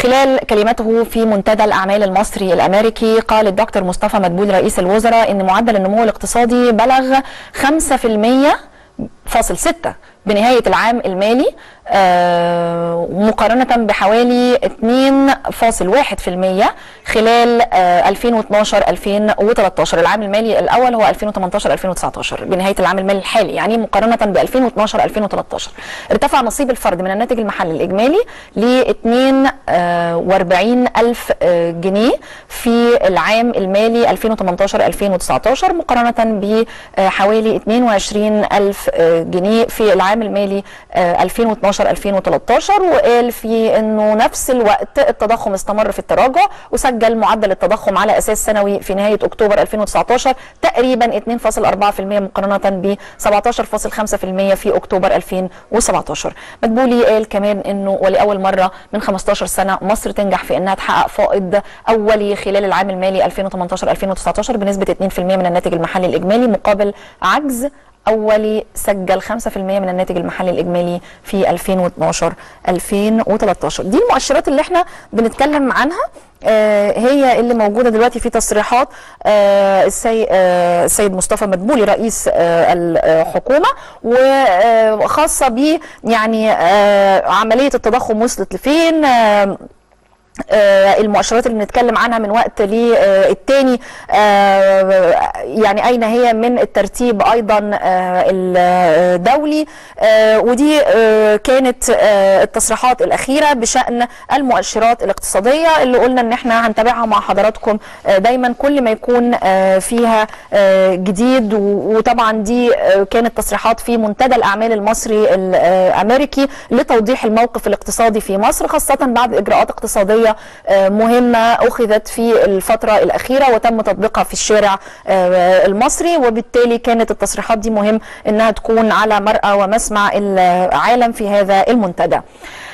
خلال كلمته في منتدى الأعمال المصري الأمريكي قال الدكتور مصطفى مدبولي رئيس الوزراء أن معدل النمو الاقتصادي بلغ 5% فاصل ستة بنهاية العام المالي آه مقارنة بحوالي 2.1% خلال آه 2012-2013 العام المالي الأول هو 2018-2019 بنهاية العام المالي الحالي يعني مقارنة ب 2012-2013 ارتفع نصيب الفرد من الناتج المحلي الإجمالي ل 42 ألف آه جنيه في العام المالي 2018-2019 مقارنة بحوالي 22 ألف جنيه في العام المالي 2012 2013 وقال في انه نفس الوقت التضخم استمر في التراجع وسجل معدل التضخم على اساس سنوي في نهايه اكتوبر 2019 تقريبا 2.4% مقارنه ب 17.5% في اكتوبر 2017 مدبولي قال كمان انه ولاول مره من 15 سنه مصر تنجح في انها تحقق فائض اولي خلال العام المالي 2018 2019 بنسبه 2% من الناتج المحلي الاجمالي مقابل عجز اولي سجل 5% من الناتج المحلي الاجمالي في 2012 2013 دي المؤشرات اللي احنا بنتكلم عنها آه هي اللي موجوده دلوقتي في تصريحات آه السيد آه السيد مصطفى مدبولي رئيس الحكومه وخاصه ب يعني عمليه التضخم وصلت لفين آه المؤشرات اللي بنتكلم عنها من وقت للتاني آه يعني اين هي من الترتيب ايضا آه الدولي ودي كانت التصريحات الاخيره بشان المؤشرات الاقتصاديه اللي قلنا ان احنا هنتابعها مع حضراتكم دايما كل ما يكون فيها جديد وطبعا دي كانت تصريحات في منتدى الاعمال المصري الامريكي لتوضيح الموقف الاقتصادي في مصر خاصه بعد اجراءات اقتصاديه مهمة أخذت في الفترة الأخيرة وتم تطبيقها في الشارع المصري وبالتالي كانت التصريحات دي مهم أنها تكون على مرأى ومسمع العالم في هذا المنتدى